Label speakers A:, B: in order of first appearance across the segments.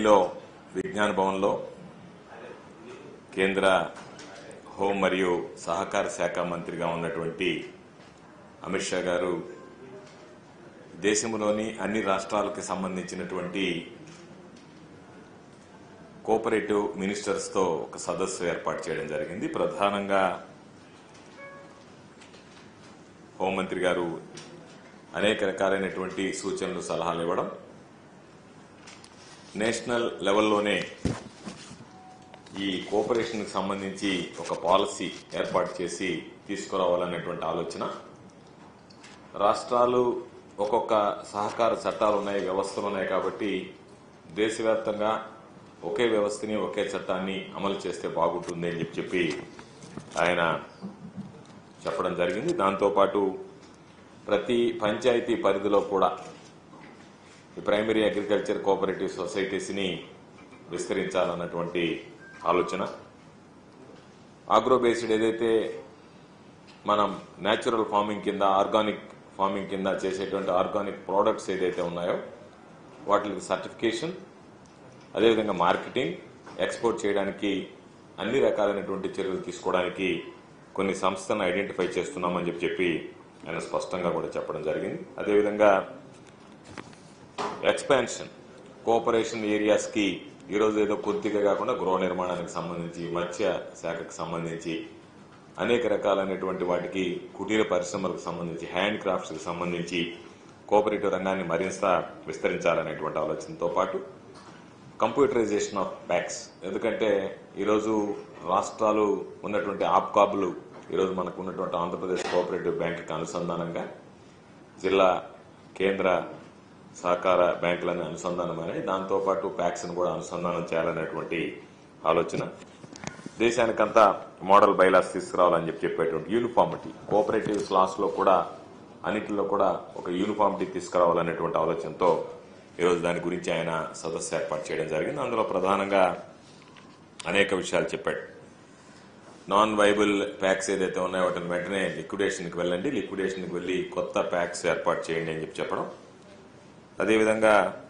A: ఢిల్లీలో విజ్ఞాన్ భవన్లో కేంద్ర హోం మరియు సహకార శాఖ మంత్రిగా ఉన్నటువంటి అమిత్ షా గారు దేశంలోని అన్ని రాష్ట్రాలకు సంబంధించినటువంటి కోఆపరేటివ్ మినిస్టర్స్తో ఒక సదస్సు ఏర్పాటు చేయడం జరిగింది ప్రధానంగా హోంమంత్రి గారు అనేక రకాలైనటువంటి సూచనలు సలహాలు ఇవ్వడం నేషనల్ లెవెల్లోనే ఈ కోఆపరేషన్కి సంబంధించి ఒక పాలసీ ఏర్పాటు చేసి తీసుకురావాలనేటువంటి ఆలోచన రాష్ట్రాలు ఒక్కొక్క సహకార చట్టాలు ఉన్నాయి వ్యవస్థలు ఉన్నాయి కాబట్టి దేశవ్యాప్తంగా ఒకే వ్యవస్థని ఒకే చట్టాన్ని అమలు చేస్తే బాగుంటుంది అని చెప్పి చెప్పి ఆయన చెప్పడం జరిగింది దాంతోపాటు ప్రతి పంచాయతీ పరిధిలో కూడా ఈ ప్రైమరీ అగ్రికల్చర్ కోఆపరేటివ్ సొసైటీస్ని విస్తరించాలన్నటువంటి ఆలోచన ఆగ్రో బేస్డ్ ఏదైతే మనం న్యాచురల్ ఫార్మింగ్ కింద ఆర్గానిక్ ఫార్మింగ్ కింద చేసేటువంటి ఆర్గానిక్ ప్రోడక్ట్స్ ఏదైతే ఉన్నాయో వాటికి సర్టిఫికేషన్ అదేవిధంగా మార్కెటింగ్ ఎక్స్పోర్ట్ చేయడానికి అన్ని రకాలైనటువంటి చర్యలు తీసుకోవడానికి కొన్ని సంస్థలను ఐడెంటిఫై చేస్తున్నామని చెప్పి చెప్పి ఆయన స్పష్టంగా కూడా చెప్పడం జరిగింది అదేవిధంగా ఎక్స్పాన్షన్ కోఆపరేషన్ ఏరియాస్ కి ఈరోజు ఏదో కొద్దిగా కాకుండా గృహ నిర్మాణానికి సంబంధించి మత్స్య శాఖకు సంబంధించి అనేక రకాలైనటువంటి వాటికి కుటీర పరిశ్రమలకు సంబంధించి హ్యాండ్ క్రాఫ్ట్స్ కి సంబంధించి కోఆపరేటివ్ రంగాన్ని మరింత విస్తరించాలనేటువంటి ఆలోచనతో పాటు కంప్యూటరైజేషన్ ఆఫ్ బ్యాక్స్ ఎందుకంటే ఈరోజు రాష్ట్రాలు ఉన్నటువంటి ఆప్కాబులు ఈరోజు మనకు ఉన్నటువంటి ఆంధ్రప్రదేశ్ కోఆపరేటివ్ బ్యాంకుకి అనుసంధానంగా జిల్లా కేంద్ర సహకార బ్యాంకులను అనుసంధానమని దాంతోపాటు ప్యాక్స్ను కూడా అనుసంధానం చేయాలనేటువంటి ఆలోచన దేశానికంతా మోడల్ బైలాస్ తీసుకురావాలని చెప్పి చెప్పేటువంటి యూనిఫార్మిటీ కోఆపరేటివ్ లాస్ లో కూడా అన్నిటిలో కూడా ఒక యూనిఫార్మిటీ తీసుకురావాలనేటువంటి ఆలోచనతో ఈరోజు దాని గురించి ఆయన సదస్సు ఏర్పాటు చేయడం జరిగింది అందులో ప్రధానంగా అనేక విషయాలు చెప్పాడు నాన్ వైబుల్ ప్యాక్స్ ఏదైతే ఉన్నాయో వాటిని వెంటనే లిక్విడేషన్కి వెళ్ళండి లిక్విడేషన్కి వెళ్ళి కొత్త ప్యాక్స్ ఏర్పాటు చేయండి అని చెప్పి చెప్పడం అదేవిధంగా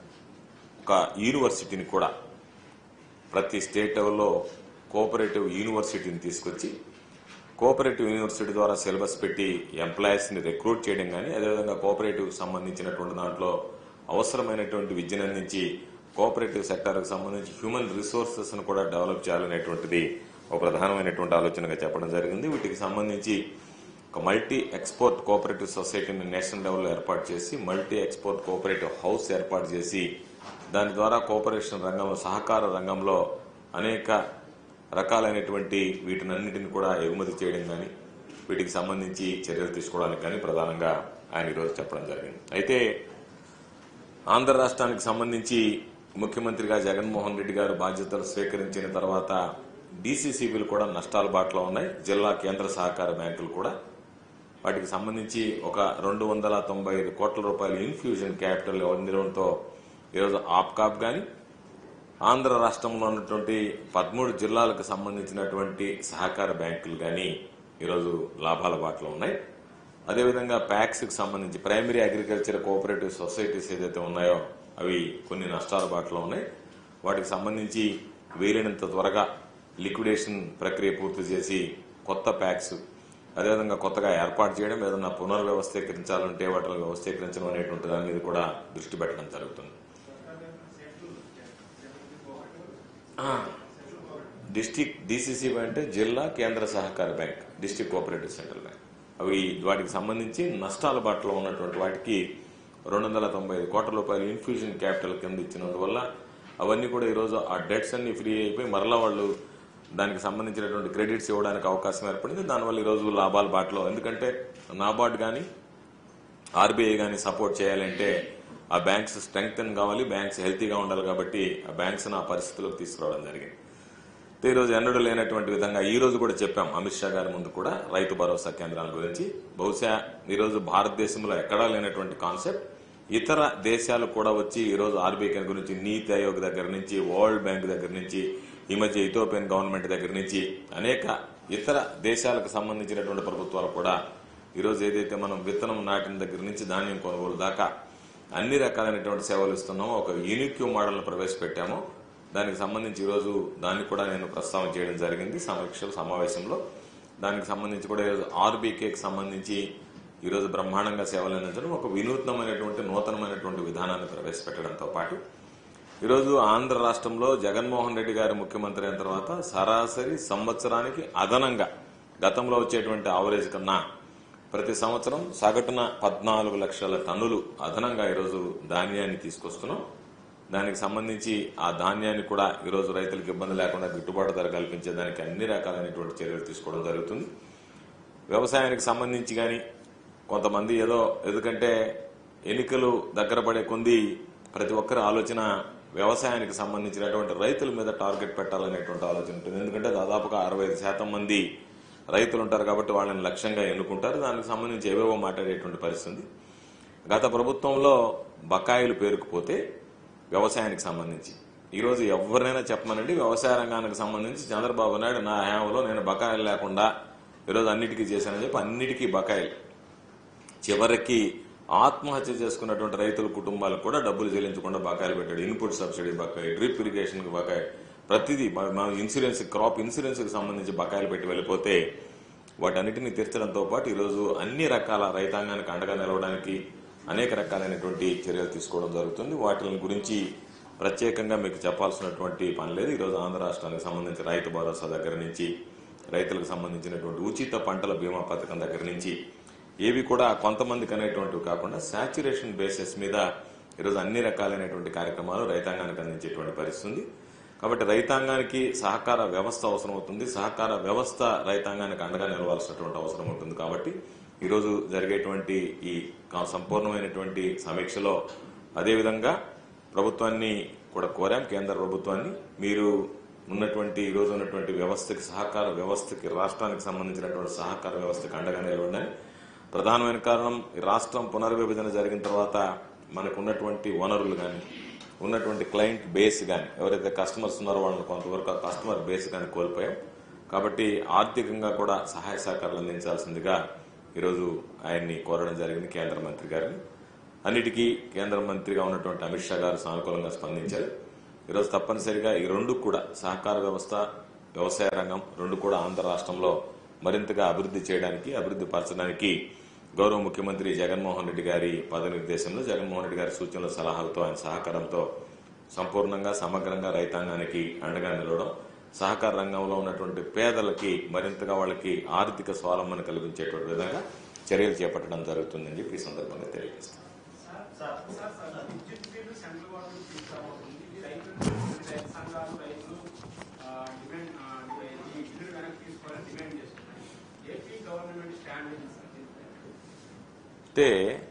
A: ఒక యూనివర్సిటీని కూడా ప్రతి స్టేట్ లెవెల్లో కోఆపరేటివ్ యూనివర్సిటీని తీసుకొచ్చి కోఆపరేటివ్ యూనివర్సిటీ ద్వారా సిలబస్ పెట్టి ఎంప్లాయీస్ని రిక్రూట్ చేయడం కానీ అదేవిధంగా కోఆపరేటివ్ సంబంధించినటువంటి దాంట్లో అవసరమైనటువంటి విద్యను అందించి కోఆపరేటివ్ సెక్టార్కి సంబంధించి హ్యూమన్ రిసోర్సెస్ను కూడా డెవలప్ చేయాలనేటువంటిది ఒక ప్రధానమైనటువంటి ఆలోచనగా చెప్పడం జరిగింది వీటికి సంబంధించి ఒక మల్టీ ఎక్స్పోర్ట్ కోఆపరేటివ్ సొసైటీని నేషనల్ లెవెల్లో ఏర్పాటు చేసి మల్టీ ఎక్స్పోర్ట్ కోఆపరేటివ్ హౌస్ ఏర్పాటు చేసి దాని ద్వారా కోఆపరేషన్ రంగంలో సహకార రంగంలో అనేక రకాలైనటువంటి వీటినన్నిటిని కూడా ఎగుమతి చేయడం కానీ వీటికి సంబంధించి చర్యలు తీసుకోవడానికి కానీ ప్రధానంగా ఆయన ఈరోజు చెప్పడం జరిగింది అయితే ఆంధ్ర రాష్ట్రానికి సంబంధించి ముఖ్యమంత్రిగా జగన్మోహన్ రెడ్డి గారు బాధ్యతలు స్వీకరించిన తర్వాత డీసీసీబీలు కూడా నష్టాల బాటలో ఉన్నాయి జిల్లా కేంద్ర సహకార బ్యాంకులు కూడా వాటికి సంబంధించి ఒక రెండు వందల తొంభై ఐదు కోట్ల రూపాయల ఇన్ఫ్యూజన్ క్యాపిటల్ అందడంతో ఈరోజు ఆప్కాప్ కానీ ఆంధ్ర రాష్ట్రంలో ఉన్నటువంటి పదమూడు జిల్లాలకు సంబంధించినటువంటి సహకార బ్యాంకులు కానీ ఈరోజు లాభాల బాటలో ఉన్నాయి అదేవిధంగా ప్యాక్స్కి సంబంధించి ప్రైమరీ అగ్రికల్చర్ కోఆపరేటివ్ సొసైటీస్ ఏదైతే ఉన్నాయో అవి కొన్ని నష్టాల బాటలో ఉన్నాయి వాటికి సంబంధించి వీలైనంత త్వరగా లిక్విడేషన్ ప్రక్రియ పూర్తి చేసి కొత్త ప్యాక్స్ అదేవిధంగా కొత్తగా ఏర్పాటు చేయడం ఏదన్నా పునర్వ్యవస్థీకరించాలంటే వాటిని వ్యవస్థీకరించడం అనేటువంటి దాని మీద కూడా దృష్టి పెట్టడం జరుగుతుంది డిస్టిక్ డిసిసి అంటే జిల్లా కేంద్ర సహకార bank district cooperative central bank అవి వాటికి సంబంధించి నష్టాల బాటలో ఉన్నటువంటి వాటికి రెండు వందల తొంభై ఐదు కోట్ల రూపాయలు ఇన్ఫ్యూజన్ క్యాపిటల్ కింద ఇచ్చినందువల్ల అవన్నీ కూడా ఈరోజు ఆ డెట్స్ అన్ని ఫ్రీ అయిపోయి మరలా వాళ్ళు దానికి సంబంధించినటువంటి క్రెడిట్స్ ఇవ్వడానికి అవకాశం ఏర్పడింది దానివల్ల ఈరోజు లాభాల బాటలో ఎందుకంటే నాబార్డ్ కానీ ఆర్బీఐ కానీ సపోర్ట్ చేయాలంటే ఆ బ్యాంక్స్ స్ట్రెంగ్తన్ కావాలి బ్యాంక్స్ హెల్తీగా ఉండాలి కాబట్టి ఆ బ్యాంక్స్ ఆ పరిస్థితులకు తీసుకురావడం జరిగింది అయితే ఈరోజు ఎన్నడూ లేనటువంటి విధంగా ఈ రోజు కూడా చెప్పాం అమిత్ షా గారి ముందు కూడా రైతు భరోసా కేంద్రాల గురించి బహుశా ఈరోజు భారతదేశంలో ఎక్కడా లేనటువంటి కాన్సెప్ట్ ఇతర దేశాలు కూడా వచ్చి ఈరోజు ఆర్బీఐ గురించి నీతి ఆయోగ్ దగ్గర నుంచి వరల్డ్ బ్యాంక్ దగ్గర నుంచి ఈ మధ్య ఇథోపియన్ గవర్నమెంట్ దగ్గర నుంచి అనేక ఇతర దేశాలకు సంబంధించినటువంటి ప్రభుత్వాలు కూడా ఈరోజు ఏదైతే మనం విత్తనం నాటిన దగ్గర నుంచి ధాన్యం కొనుగోలు దాకా అన్ని రకాలైనటువంటి సేవలు ఇస్తున్నామో ఒక యూనిక్యూ మోడల్ను ప్రవేశపెట్టామో దానికి సంబంధించి ఈరోజు దాన్ని కూడా నేను ప్రస్తావన చేయడం జరిగింది సమీక్ష సమావేశంలో దానికి సంబంధించి కూడా ఈరోజు ఆర్బీకేకి సంబంధించి ఈరోజు బ్రహ్మాండంగా సేవలు అందించడం ఒక వినూత్నమైనటువంటి నూతనమైనటువంటి విధానాన్ని ప్రవేశపెట్టడంతో పాటు ఈరోజు ఆంధ్ర రాష్ట్రంలో జగన్మోహన్ రెడ్డి గారు ముఖ్యమంత్రి అయిన తర్వాత సరాసరి సంవత్సరానికి అదనంగా గతంలో వచ్చేటువంటి ఆవరేజ్ కన్నా ప్రతి సంవత్సరం సగటున పద్నాలుగు లక్షల టన్నులు అదనంగా ఈరోజు ధాన్యాన్ని తీసుకొస్తున్నాం దానికి సంబంధించి ఆ ధాన్యాన్ని కూడా ఈరోజు రైతులకు ఇబ్బంది లేకుండా గిట్టుబాటు ధర కల్పించేదానికి అన్ని రకాలైనటువంటి చర్యలు తీసుకోవడం జరుగుతుంది వ్యవసాయానికి సంబంధించి కానీ కొంతమంది ఏదో ఎందుకంటే ఎన్నికలు దగ్గర పడే కొంది ప్రతి ఒక్కరి ఆలోచన వ్యవసాయానికి సంబంధించినటువంటి రైతుల మీద టార్గెట్ పెట్టాలనేటువంటి ఆలోచన ఉంటుంది ఎందుకంటే దాదాపుగా అరవై శాతం మంది రైతులు ఉంటారు కాబట్టి వాళ్ళని లక్ష్యంగా ఎన్నుకుంటారు దానికి సంబంధించి ఏవేవో మాట్లాడేటువంటి పరిస్థితి ఉంది. గత ప్రభుత్వంలో బకాయిలు పేరుకుపోతే వ్యవసాయానికి సంబంధించి ఈరోజు ఎవరినైనా చెప్పమనండి వ్యవసాయ రంగానికి సంబంధించి చంద్రబాబు నాయుడు నా హయాంలో నేను బకాయిలు లేకుండా ఈరోజు అన్నిటికీ చేశానని చెప్పి అన్నిటికీ బకాయిలు చివరికి ఆత్మహత్య చేసుకున్నటువంటి రైతుల కుటుంబాలకు కూడా డబ్బులు చెల్లించకుండా బకాయిలు పెట్టాడు ఇన్పుట్ సబ్సిడీ బకాయి డ్రిప్ ఇరిగేషన్ కి బకాయి ప్రతిదీ మన- మన ఇన్సూరెన్స్ క్రాప్ ఇన్సూరెన్స్ కి సంబంధించి బకాయిలు పెట్టి వెళ్ళిపోతే వాటన్నిటిని తీర్చడంతో పాటు ఈరోజు అన్ని రకాల రైతాంగానికి అండగా నిలవడానికి అనేక రకాలైనటువంటి చర్యలు తీసుకోవడం జరుగుతుంది వాటి గురించి ప్రత్యేకంగా మీకు చెప్పాల్సినటువంటి పని లేదు ఈరోజు ఆంధ్ర రాష్ట్రానికి సంబంధించి రైతు భరోసా దగ్గర నుంచి రైతులకు సంబంధించినటువంటి ఉచిత పంటల బీమా పథకం దగ్గర నుంచి ఏవి కూడా కొంతమందికి అనేటువంటివి కాకుండా సాచ్యురేషన్ బేసిస్ మీద ఈరోజు అన్ని రకాలైనటువంటి కార్యక్రమాలు రైతాంగానికి అందించేటువంటి పరిస్థితి ఉంది కాబట్టి రైతాంగానికి సహకార వ్యవస్థ అవసరం అవుతుంది సహకార వ్యవస్థ రైతాంగానికి అండగా నిలవాల్సినటువంటి అవసరం ఉంటుంది కాబట్టి ఈరోజు జరిగేటువంటి ఈ కా- సంపూర్ణమైనటువంటి సమీక్షలో అదేవిధంగా ప్రభుత్వాన్ని కూడా కోరాం కేంద్ర ప్రభుత్వాన్ని మీరు ఉన్నటువంటి ఈ రోజు ఉన్నటువంటి వ్యవస్థకి సహకార వ్యవస్థకి రాష్ట్రానికి సంబంధించినటువంటి సహకార వ్యవస్థకి అండగా నిలవండి ప్రధానమైన కారణం ఈ రాష్ట్రం పునర్విభజన జరిగిన తర్వాత మనకు ఉన్నటువంటి వనరులు కానీ ఉన్నటువంటి క్లయింట్ బేస్ కానీ ఎవరైతే కస్టమర్స్ ఉన్నారో వాళ్ళని కొంతవరకు ఆ కస్టమర్ బేస్ కానీ కోల్పోయాం కాబట్టి ఆర్థికంగా కూడా సహాయ సహకారాలు అందించాల్సిందిగా ఈరోజు ఆయన్ని కోరడం జరిగింది కేంద్ర మంత్రి గారిని అన్నిటికీ కేంద్ర మంత్రిగా ఉన్నటువంటి అమిత్ షా గారు సానుకూలంగా స్పందించారు ఈరోజు తప్పనిసరిగా ఈ రెండు కూడా సహకార వ్యవస్థ వ్యవసాయ రంగం రెండు కూడా ఆంధ్ర రాష్ట్రంలో మరింతగా అభివృద్ధి చేయడానికి అభివృద్ధి పరచడానికి గౌరవ ముఖ్యమంత్రి జగన్మోహన్ రెడ్డి గారి పదనిర్దేశంలో జగన్మోహన్ రెడ్డి గారి సూచనల సలహాలతో ఆయన సహకారంతో సంపూర్ణంగా సమగ్రంగా రైతాంగానికి అండగా నిలవడం సహకార రంగంలో ఉన్నటువంటి పేదలకి మరింతగా వాళ్ళకి ఆర్థిక స్వావలంబన కల్పించేటువంటి విధంగా చర్యలు చేపట్టడం జరుగుతుందని చెప్పి ఈ సందర్భంగా తెలియజేస్తాను
B: సార్ సార్ సార్ విద్యుత్ బిల్లు సెంట్రల్ గవర్నమెంట్ తీసుకురాబోతుంది ఇది రైతులు రైతు సంఘాలు రైతులు ఆ, డిమాండ్ ఆ, ఈ బిల్లు వెనక్కి తీసుకోవాలని డిమాండ్ చేస్తున్నాయి ఏపీ గవర్నమెంట్ స్టాండ్ ఏంటి సార్ దీనిపై?
A: అంటే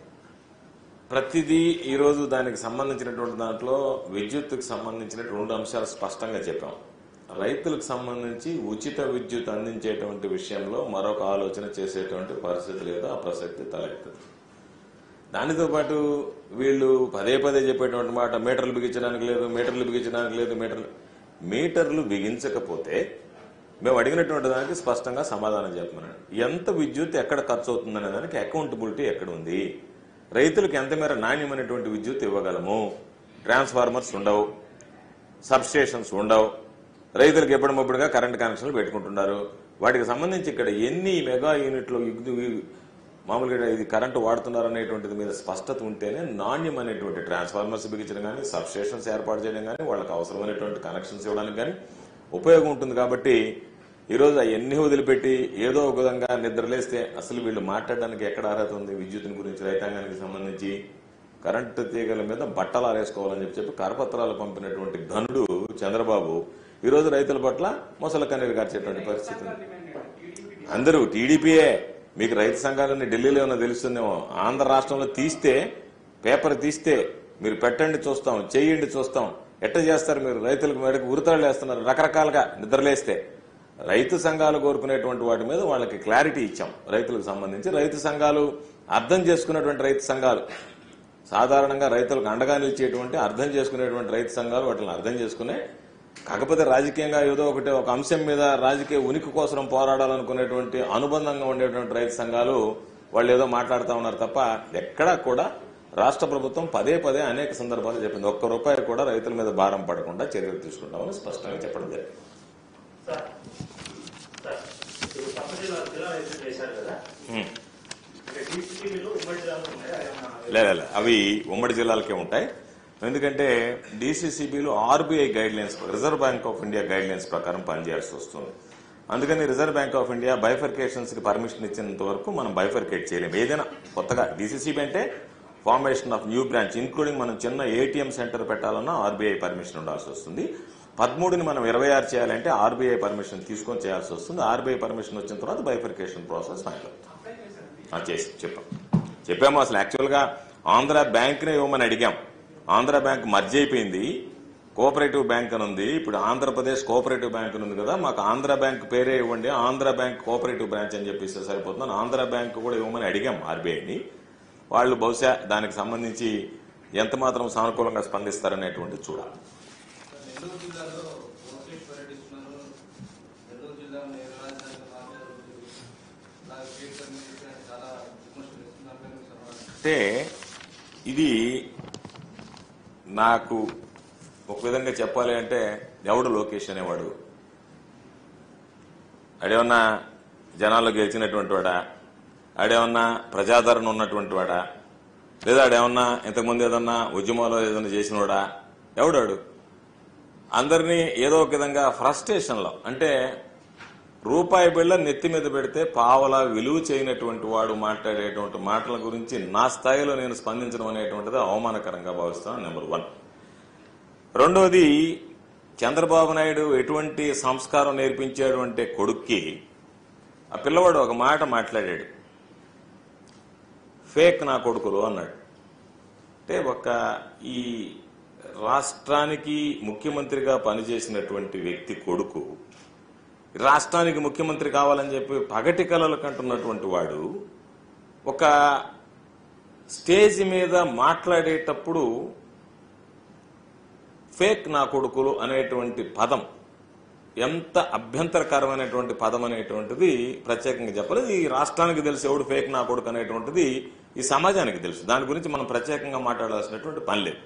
A: ప్రతిదీ ఈరోజు దానికి సంబంధించినటువంటి దాంట్లో విద్యుత్తుకు సంబంధించిన రెండు అంశాలు స్పష్టంగా చెప్పాం రైతులకు సంబంధించి ఉచిత విద్యుత్ అందించేటువంటి విషయంలో మరొక ఆలోచన చేసేటువంటి పరిస్థితి లేదు ఆ ప్రసక్తి తలెత్తదు దానితో పాటు వీళ్ళు పదే పదే చెప్పేటువంటి మాట మీటర్లు బిగించడానికి లేదు మీటర్లు బిగించడానికి లేదు మీటర్లు మీటర్లు బిగించకపోతే మేము అడిగినటువంటి దానికి స్పష్టంగా సమాధానం చెప్పమన్నాడు ఎంత విద్యుత్ ఎక్కడ ఖర్చు అవుతుందనే దానికి అకౌంటబిలిటీ ఎక్కడ ఉంది రైతులకు ఎంత మేర నాణ్యమైనటువంటి విద్యుత్ ఇవ్వగలము ట్రాన్స్ఫార్మర్స్ ఉండవు సబ్ స్టేషన్స్ ఉండవు రైతులకు ఎప్పటికప్పుడుగా కరెంట్ కనెక్షన్లు పెట్టుకుంటున్నారు వాటికి సంబంధించి ఇక్కడ ఎన్ని మెగా యూనిట్లు ఇగ్గు- ఇ- మామూలుగా ఇది కరెంటు వాడుతున్నారు అనేటువంటిది మీద స్పష్టత ఉంటేనే నాణ్యం అనేటువంటి ట్రాన్స్ఫార్మర్స్ బిగించడం కానీ సబ్ స్టేషన్స్ ఏర్పాటు చేయడం కానీ వాళ్ళకి అవసరమైనటువంటి కనెక్షన్స్ ఇవ్వడానికి కానీ ఉపయోగం ఉంటుంది కాబట్టి ఈరోజు అవన్నీ వదిలిపెట్టి ఏదో ఒక విధంగా నిద్రలేస్తే అసలు వీళ్ళు మాట్లాడడానికి ఎక్కడ అర్హత ఉంది విద్యుత్తుని గురించి రైతాంగానికి సంబంధించి కరెంటు తీగల మీద బట్టలు ఆరేసుకోవాలని చెప్పి చెప్పి కరపత్రాలు పంపినటువంటి ఘనుడు చంద్రబాబు ఈ రోజు రైతుల పట్ల మొసల కన్నీరు గార్చేటువంటి పరిస్థితి ఉంది
B: డిమాండ్ ఏంటి? టీడీపీ
A: అందరూ టీడీపీయే మీకు రైతు సంఘాలన్నీ ఢిల్లీలో ఏమన్నా తెలుస్తుందేమో ఆంధ్ర రాష్ట్రంలో తీస్తే పేపర్ తీస్తే మీరు పెట్టండి చూస్తాం చెయ్యండి చూస్తాం ఎట్ట చేస్తారు మీరు రైతులకు మేడకు ఉరితాళ్ళు వేస్తున్నారు రకరకాలుగా నిద్రలేస్తే రైతు సంఘాలు కోరుకునేటువంటి వాటి మీద వాళ్ళకి క్లారిటీ ఇచ్చాం రైతులకు సంబంధించి రైతు సంఘాలు అర్థం చేసుకున్నటువంటి రైతు సంఘాలు సాధారణంగా రైతులకు అండగా నిలిచేటువంటి అర్థం చేసుకునేటువంటి రైతు సంఘాలు వాటిని అర్థం చేసుకునే కాకపోతే రాజకీయంగా ఏదో ఒకటి ఒక అంశం మీద రాజకీయ ఉనికి కోసం పోరాడాలనుకునేటువంటి అనుబంధంగా ఉండేటువంటి రైతు సంఘాలు వాళ్ళు ఏదో మాట్లాడుతూ ఉన్నారు తప్ప ఎక్కడా కూడా రాష్ట్ర ప్రభుత్వం పదే పదే అనేక సందర్భాలు చెప్పింది ఒక్క రూపాయి కూడా రైతుల మీద భారం పడకుండా చర్యలు తీసుకుంటామని స్పష్టంగా చెప్పడం జరిగింది
C: సార్ సార్ ఇప్పుడు పక్క జిల్లా జిల్లా రైతులు చేశారు కదా
A: హ్మ్.
C: అంటే డీసీపీలు ఉమ్మడి జిల్లాలో ఉన్నాయా ఏమన్నా
A: లేదు లేదు. అవి ఉమ్మడి జిల్లాలకే ఉంటాయి ఎందుకంటే డీసీసీబీలు RBI guidelines reserve bank of India guidelines ప్రకారం పనిచేయాల్సి వస్తుంది అందుకని reserve bank of India bifurcations కి పర్మిషన్ ఇచ్చినంత వరకు మనం బైఫర్కేట్ చేయలేము ఏదైనా కొత్తగా డీసీసీబీ అంటే formation of new branch including మనం చిన్న ఏటీఎం సెంటర్ పెట్టాలన్నా ఆర్బీఐ పర్మిషన్ ఉండాల్సి వస్తుంది పదమూడుని మనం ఇరవై ఆరు చేయాలంటే ఆర్బీఐ పర్మిషన్ తీసుకొని చేయాల్సి వస్తుంది ఆర్బీఐ పర్మిషన్ వచ్చిన తర్వాత బైఫర్కేషన్ ప్రాసెస్ ఫైనల్ అవుతుంది
B: అప్లై చేశారండి
A: ఆ, చేసి చెప్పాం చెప్పాము అసలు యాక్చువల్గా ఆంధ్ర బ్యాంక్నే ఇవ్వమని అడిగాం ఆంధ్ర బ్యాంక్ మర్జ్ అయిపోయింది కోఆపరేటివ్ బ్యాంక్ అని ఉంది ఇప్పుడు ఆంధ్రప్రదేశ్ కోఆపరేటివ్ బ్యాంక్ అని ఉంది కదా మాకు ఆంధ్ర బ్యాంక్ పేరే ఇవ్వండి ఆంధ్ర బ్యాంక్ కోఆపరేటివ్ బ్రాంచ్ అని చెప్పేసి సరిపోతుంది ఆంధ్ర బ్యాంక్ కూడా ఇవ్వమని అడిగాం ఆర్బీఐని వాళ్ళు బహుశా దానికి సంబంధించి ఎంత మాత్రం సానుకూలంగా స్పందిస్తారనేటువంటి చూడాలి
D: నెల్లూరు జిల్లాలో లోకేష్ పర్యటిస్తున్నారు నెల్లూరు జిల్లా నేను రాజధానిగా మార్చారు నా స్టేట్ కమ్యూనిటీ చాలా విమర్శలు ఇస్తున్నారు కానీ సమాధానం
A: అంటే ఇది నాకు ఒక విధంగా చెప్పాలి అంటే ఎవడు లోకేష్ అనేవాడు అడేమన్నా జనాల్లో గెలిచినటువంటి వాడా ఆడేమన్నా ప్రజాదరణ ఉన్నటువంటి వాడా లేదా ఆడేమన్నా ఇంతకుముందు ఏదన్నా ఉద్యమంలో ఏదన్నా చేసినవాడా ఎవడాడు అందరినీ ఏదో ఒక విధంగా ఫ్రస్ట్రేషన్లో అంటే రూపాయి బిళ్ళ నెత్తి మీద పెడితే పావలా విలువ చేయనటువంటి వాడు మాట్లాడేటువంటి మాటల గురించి నా స్థాయిలో నేను స్పందించడం అనేటువంటిది అవమానకరంగా భావిస్తాను నెంబర్ వన్ రెండోది చంద్రబాబు నాయుడు ఎటువంటి సంస్కారం నేర్పించాడు అంటే కొడుక్కి ఆ పిల్లవాడు ఒక మాట మాట్లాడాడు ఫేక్ నా కొడుకులు అన్నాడు అంటే ఒక ఈ రాష్ట్రానికి ముఖ్యమంత్రిగా పనిచేసినటువంటి వ్యక్తి కొడుకు రాష్ట్రానికి ముఖ్యమంత్రి కావాలని చెప్పి పగటి కలలు కంటున్నటువంటి వాడు ఒక స్టేజ్ మీద మాట్లాడేటప్పుడు ఫేక్ నా కొడుకులు అనేటువంటి పదం ఎంత అభ్యంతరకరమైనటువంటి పదం అనేటువంటిది ప్రత్యేకంగా చెప్పలేదు ఈ రాష్ట్రానికి తెలుసు ఎవడు ఫేక్ నా కొడుకు అనేటువంటిది ఈ సమాజానికి తెలుసు దాని గురించి మనం ప్రత్యేకంగా మాట్లాడాల్సినటువంటి పని లేదు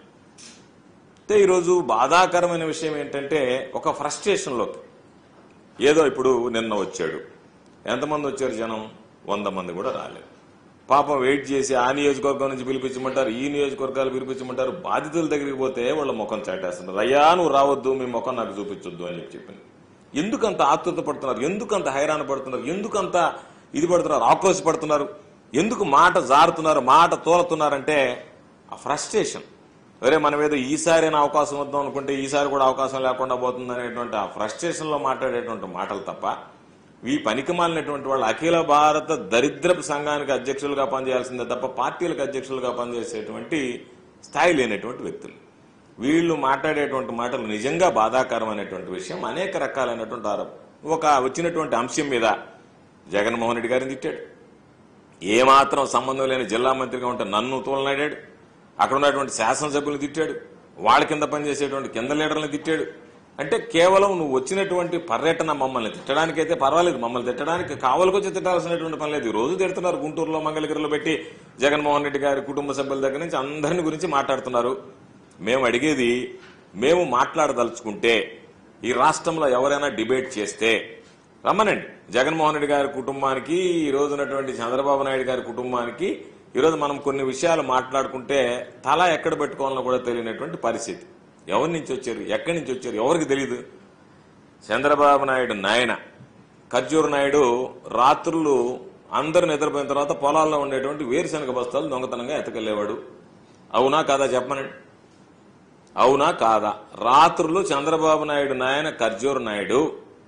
A: అయితే ఈరోజు బాధాకరమైన విషయం ఏంటంటే ఒక ఫ్రస్ట్రేషన్లోకి ఏదో ఇప్పుడు నిన్న వచ్చాడు ఎంతమంది వచ్చారు జనం వంద మంది కూడా రాలేదు పాపం వెయిట్ చేసి ఆ నియోజకవర్గం నుంచి పిలిపించమంటారు ఈ నియోజకవర్గాలు పిలిపించమంటారు బాధితుల దగ్గరికి పోతే వాళ్ళ ముఖం చాటేస్తున్నారు అయ్యా నువ్వు రావద్దు మీ ముఖం నాకు చూపించొద్దు అని చెప్పి చెప్పింది ఎందుకంత ఆతృత పడుతున్నారు ఎందుకంత హైరాణ పడుతున్నారు ఎందుకంత ఇది పడుతున్నారు ఆక్రోశ పడుతున్నారు ఎందుకు మాట జారుతున్నారు మాట తోలుతున్నారంటే ఆ ఫ్రస్ట్రేషన్ వేరే మనం ఏదో ఈసారైనా అవకాశం వద్దాం అనుకుంటే ఈసారి కూడా అవకాశం లేకుండా పోతుంది అనేటువంటి ఆ ఫ్రస్ట్రేషన్ లో మాట్లాడేటువంటి మాటలు తప్ప ఈ పనికి మాలినటువంటి వాళ్ళు అఖిల భారత దరిద్రపు సంఘానికి అధ్యక్షులుగా పనిచేయాల్సిందే తప్ప పార్టీలకు అధ్యక్షులుగా పనిచేసేటువంటి స్థాయి లేనటువంటి వ్యక్తులు వీళ్ళు మాట్లాడేటువంటి మాటలు నిజంగా బాధాకరమైనటువంటి విషయం అనేక రకాలైనటువంటి ఆరోపణ ఒక వచ్చినటువంటి అంశం మీద జగన్మోహన్ రెడ్డి గారిని తిట్టాడు ఏమాత్రం సంబంధం లేని జిల్లా మంత్రిగా ఉంటే నన్ను తోలనాడాడు అక్కడ ఉన్నటువంటి శాసనసభ్యులను తిట్టాడు వాళ్ళ కింద పనిచేసేటువంటి కింద లీడర్లను తిట్టాడు అంటే కేవలం నువ్వు వచ్చినటువంటి పర్యటన మమ్మల్ని తిట్టడానికైతే పర్వాలేదు మమ్మల్ని తిట్టడానికి కావలకొచ్చి తిట్టాల్సినటువంటి పని లేదు ఈ రోజు తిడుతున్నారు గుంటూరులో మంగళగిరిలో పెట్టి జగన్మోహన్ రెడ్డి గారి కుటుంబ సభ్యుల దగ్గర నుంచి అందరిని గురించి మాట్లాడుతున్నారు మేము అడిగేది మేము మాట్లాడదలుచుకుంటే ఈ రాష్ట్రంలో ఎవరైనా డిబేట్ చేస్తే రమ్మనండి జగన్మోహన్ రెడ్డి గారి కుటుంబానికి ఈ రోజు ఉన్నటువంటి చంద్రబాబు నాయుడు గారి కుటుంబానికి ఈ రోజు మనం కొన్ని విషయాలు మాట్లాడుకుంటే తల ఎక్కడ పెట్టుకోవాలో కూడా తెలియనటువంటి పరిస్థితి ఎవరి నుంచి వచ్చారు ఎక్కడి నుంచి వచ్చారు ఎవరికి తెలియదు చంద్రబాబు నాయుడు నాయన ఖర్జూర్ నాయుడు రాత్రులు అందరు నిద్రపోయిన తర్వాత పొలాల్లో ఉండేటువంటి వేరుశనగ బస్తాలు దొంగతనంగా ఎతకెళ్లేవాడు అవునా కాదా చెప్పమనండి అవునా కాదా రాత్రులు చంద్రబాబు నాయుడు నాయన ఖర్జూర్ నాయుడు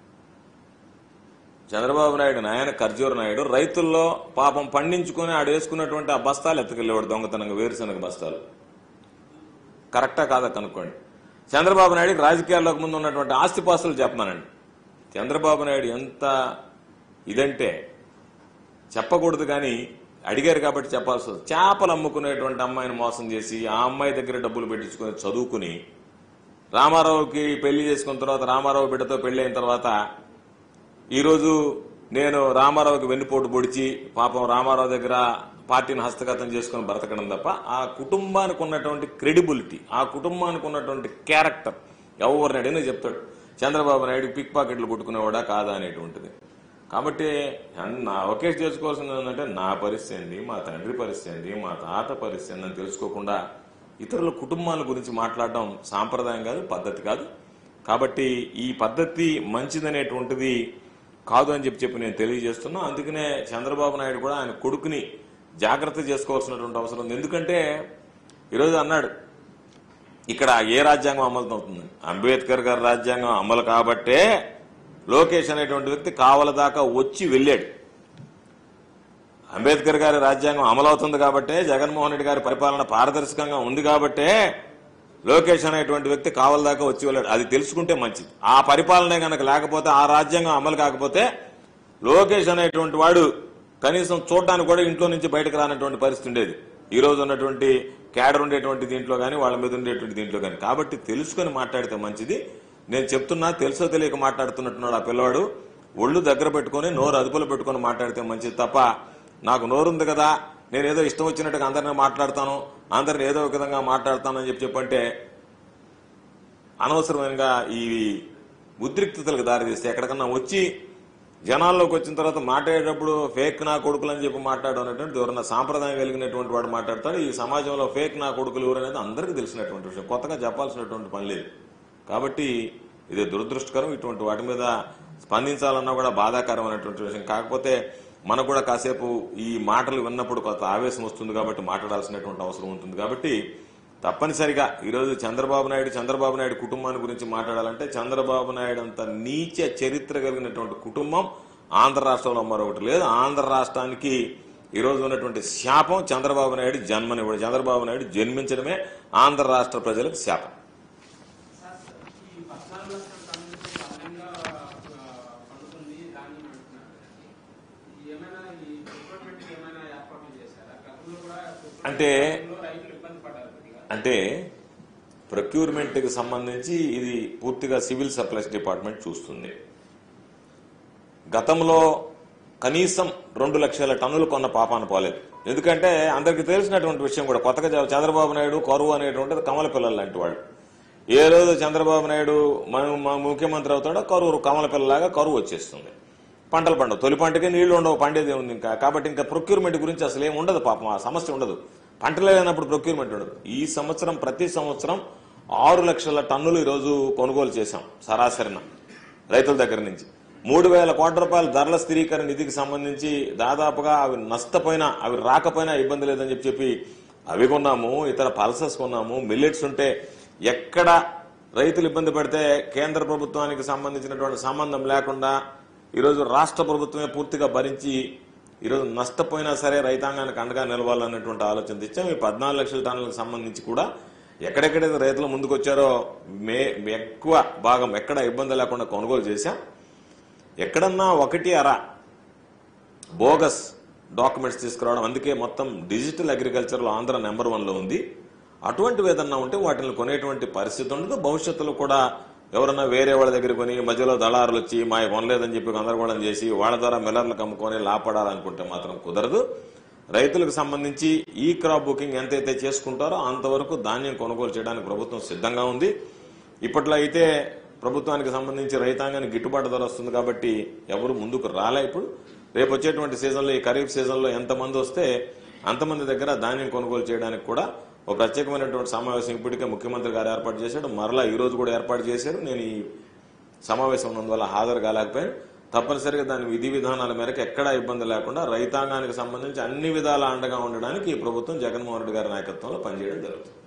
A: చంద్రబాబు నాయుడు నాయన ఖర్జూర్ నాయుడు రైతుల్లో పాపం పండించుకుని ఆడు వేసుకున్నటువంటి ఆ బస్తాలు ఎత్తుకెళ్ళేవాడు దొంగతనంగా వేరుశనగ బస్తాలు కరెక్టా కాదా కనుక్కోండి చంద్రబాబు నాయుడుకి రాజకీయాల్లోకి ముందు ఉన్నటువంటి ఆస్తిపాస్తులు చెప్పమానండి చంద్రబాబు నాయుడు ఎంత ఇదంటే చెప్పకూడదు కానీ అడిగారు కాబట్టి చెప్పాల్సి వస్తుంది చేపలు అమ్ముకునేటువంటి అమ్మాయిని మోసం చేసి ఆ అమ్మాయి దగ్గర డబ్బులు పెట్టించుకొని చదువుకుని రామారావుకి పెళ్లి చేసుకున్న తర్వాత రామారావు బిడ్డతో పెళ్లి అయిన తర్వాత ఈరోజు నేను రామారావుకి వెన్నుపోటు పొడిచి పాపం రామారావు దగ్గర పార్టీని హస్తగతం చేసుకొని బ్రతకడం తప్ప ఆ కుటుంబానికి ఉన్నటువంటి క్రెడిబిలిటీ ఆ కుటుంబానికి ఉన్నటువంటి క్యారెక్టర్ ఎవరిని అడిగినా చెప్తాడు చంద్రబాబు నాయుడు పిక్ పాకెట్లు కొట్టుకునేవాడా కాదా అనేటువంటిది కాబట్టి అన్- నా ఒకే చేసుకోవాల్సింది ఏంటంటే నా పరిస్థితి ఏంది మా తండ్రి పరిస్థితి ఏంది మా తాత పరిస్థితి ఏంది అని తెలుసుకోకుండా ఇతరుల కుటుంబాల గురించి మాట్లాడడం సాంప్రదాయం కాదు పద్ధతి కాదు కాబట్టి ఈ పద్ధతి మంచిదనేటువంటిది కాదు అని చెప్పి చెప్పి నేను తెలియజేస్తున్నా అందుకనే చంద్రబాబు నాయుడు కూడా ఆయన కొడుకుని జాగ్రత్త చేసుకోవాల్సినటువంటి అవసరం ఉంది ఎందుకంటే ఈరోజు అన్నాడు ఇక్కడ ఏ రాజ్యాంగం అమలు అవుతుంది అంబేద్కర్ గారి రాజ్యాంగం అమలు కాబట్టే లోకేష్ అనేటువంటి వ్యక్తి కావల దాకా వచ్చి వెళ్ళాడు అంబేద్కర్ గారి రాజ్యాంగం అమలవుతుంది కాబట్టే జగన్మోహన్ రెడ్డి గారి పరిపాలన పారదర్శకంగా ఉంది కాబట్టే లోకేష్ అనేటువంటి వ్యక్తి కావల దాకా వచ్చి వెళ్ళాడు అది తెలుసుకుంటే మంచిది ఆ పరిపాలనే కనుక లేకపోతే ఆ రాజ్యాంగం అమలు కాకపోతే లోకేష్ అనేటువంటి వాడు కనీసం చూడడానికి కూడా ఇంట్లో నుంచి బయటకు రానటువంటి పరిస్థితి ఉండేది ఈ రోజు ఉన్నటువంటి క్యాడర్ ఉండేటువంటి దీంట్లో కానీ వాళ్ళ మీద ఉండేటువంటి దీంట్లో కానీ కాబట్టి తెలుసుకొని మాట్లాడితే మంచిది నేను చెప్తున్నా తెలుసో తెలియక మాట్లాడుతున్నట్టున్నాడు ఆ పిల్లవాడు ఒళ్ళు దగ్గర పెట్టుకొని నోరు అదుపులో పెట్టుకొని మాట్లాడితే మంచిది తప్ప నాకు నోరుంది కదా నేను ఏదో ఇష్టం వచ్చినట్టుగా అందరినీ మాట్లాడతాను అందరిని ఏదో ఒక విధంగా మాట్లాడతాను అని చెప్పి చెప్పంటే అనవసరమైన ఈ ఉద్రిక్తతలకు దారితీస్తే ఎక్కడికన్నా వచ్చి జనాల్లోకి వచ్చిన తర్వాత మాట్లాడేటప్పుడు ఫేక్ నా కొడుకులు అని చెప్పి మాట్లాడడం అనేటువంటి ఎవరన్నా సాంప్రదాయం కలిగినటువంటి వాడు మాట్లాడతాడు ఈ సమాజంలో ఫేక్ నా కొడుకులు ఎవరు అనేది అందరికీ తెలిసినటువంటి విషయం కొత్తగా చెప్పాల్సినటువంటి పని లేదు కాబట్టి ఇది దురదృష్టకరం ఇటువంటి వాటి మీద స్పందించాలన్నా కూడా బాధాకరమైనటువంటి విషయం కాకపోతే మనకు కూడా కాసేపు ఈ మాటలు విన్నప్పుడు కొంత ఆవేశం వస్తుంది కాబట్టి మాట్లాడాల్సినటువంటి అవసరం ఉంటుంది కాబట్టి తప్పనిసరిగా ఈరోజు చంద్రబాబు నాయుడు చంద్రబాబు నాయుడు కుటుంబాన్ని గురించి మాట్లాడాలంటే చంద్రబాబు నాయుడు అంత నీచ చరిత్ర కలిగినటువంటి కుటుంబం ఆంధ్ర రాష్ట్రంలో మరొకటి లేదు ఆంధ్ర రాష్ట్రానికి ఈరోజు ఉన్నటువంటి శాపం చంద్రబాబు నాయుడు జన్మనివ్వడు చంద్రబాబు నాయుడు జన్మించడమే ఆంధ్ర రాష్ట్ర ప్రజలకు శాపం
B: సార్, ఈ పద్నాలుగు లక్షల టన్నులకి అదనంగా ఆ, పండుతుంది దాన్ని అంటున్నారు ఈ ఏమైనా ఈ procurement కి ఏమైనా ఏర్పాట్లు చేశారా గతంలో కూడా procurement
A: అంటే-
B: లో రైతులు ఇబ్బంది పడ్డారు కొద్దిగా
A: అంటే ప్రొక్యూర్మెంట్కి సంబంధించి ఇది పూర్తిగా సివిల్ సప్లైస్ డిపార్ట్మెంట్ చూస్తుంది గతంలో కనీసం రెండు లక్షల టన్నులు కొన్న పాపాన పోలేదు ఎందుకంటే అందరికీ తెలిసినటువంటి విషయం కూడా కొత్తగా చ- చంద్రబాబు నాయుడు కరువు అనేటువంటిది కమల పిల్లలు లాంటి వాడు ఏ రోజు చంద్రబాబు నాయుడు మన మన ముఖ్యమంత్రి అవుతాడో కరువు కమల పిల్లలాగా కరువు వచ్చేస్తుంది పంటలు పండవు తొలి పంటకే నీళ్లు ఉండవు పండేది ఉంది ఇంకా కాబట్టి ఇంకా ప్రొక్యూర్మెంట్ గురించి అసలు ఏమి ఉండదు పాపం ఆ సమస్య ఉండదు పంటలే లేనప్పుడు ప్రొక్యూర్మెంట్ ఉండదు ఈ సంవత్సరం ప్రతి సంవత్సరం ఆరు లక్షల టన్నులు ఈరోజు కొనుగోలు చేశాం సరాసరిన రైతుల దగ్గర నుంచి మూడు వేల కోట్ల రూపాయల ధరల స్థిరీకరణ నిధికి సంబంధించి దాదాపుగా అవి నష్టపోయినా అవి రాకపోయినా ఇబ్బంది లేదని చెప్పి చెప్పి అవి కొన్నాము ఇతర పల్సెస్ కొన్నాము మిల్లెట్స్ ఉంటే ఎక్కడ రైతులు ఇబ్బంది పడితే కేంద్ర ప్రభుత్వానికి సంబంధించినటువంటి సంబంధం లేకుండా ఈరోజు రాష్ట్ర ప్రభుత్వమే పూర్తిగా భరించి ఈరోజు నష్టపోయినా సరే రైతాంగానికి అండగా నిలవాలన్నటువంటి ఆలోచన తెచ్చాం ఈ పద్నాలుగు లక్షల టన్నులకు సంబంధించి కూడా ఎక్కడెక్కడైతే రైతులు ముందుకు వచ్చారో మే ఎక్కువ భాగం ఎక్కడ ఇబ్బంది లేకుండా కొనుగోలు చేశాం ఎక్కడన్నా ఒకటి అర బోగస్ డాక్యుమెంట్స్ తీసుకురావడం అందుకే మొత్తం డిజిటల్ అగ్రికల్చర్లో ఆంధ్ర నెంబర్ వన్లో ఉంది అటువంటివి ఏదన్నా ఉంటే వాటిని కొనేటువంటి పరిస్థితి ఉండదు భవిష్యత్తులో కూడా ఎవరన్నా వేరే వాళ్ళ దగ్గర కొని మధ్యలో దళారులు వచ్చి మా కొనలేదని చెప్పి గందరగోళం చేసి వాళ్ళ ద్వారా మిల్లర్లకు అమ్ముకొని లాపడాలనుకుంటే మాత్రం కుదరదు రైతులకు సంబంధించి ఈ క్రాప్ బుకింగ్ ఎంతైతే చేసుకుంటారో అంతవరకు ధాన్యం కొనుగోలు చేయడానికి ప్రభుత్వం సిద్ధంగా ఉంది ఇప్పట్లో అయితే ప్రభుత్వానికి సంబంధించి రైతాంగానికి గిట్టుబాటు ధర వస్తుంది కాబట్టి ఎవరు ముందుకు రాలే ఇప్పుడు రేపు వచ్చేటువంటి సీజన్లో ఈ ఖరీఫ్ సీజన్లో ఎంతమంది వస్తే అంతమంది దగ్గర ధాన్యం కొనుగోలు చేయడానికి కూడా ఒక ప్రత్యేకమైనటువంటి సమావేశం ఇప్పటికే ముఖ్యమంత్రి గారు ఏర్పాటు చేశాడు మరలా ఈ రోజు కూడా ఏర్పాటు చేశారు నేను ఈ సమావేశం ఉన్నందువల్ల హాజరు కాలేకపోయాను తప్పనిసరిగా దాని విధి విధానాల మేరకు ఎక్కడా ఇబ్బంది లేకుండా రైతాంగానికి సంబంధించి అన్ని విధాల అండగా ఉండడానికి ఈ ప్రభుత్వం జగన్మోహన్ రెడ్డి గారి నాయకత్వంలో పనిచేయడం జరుగుతుంది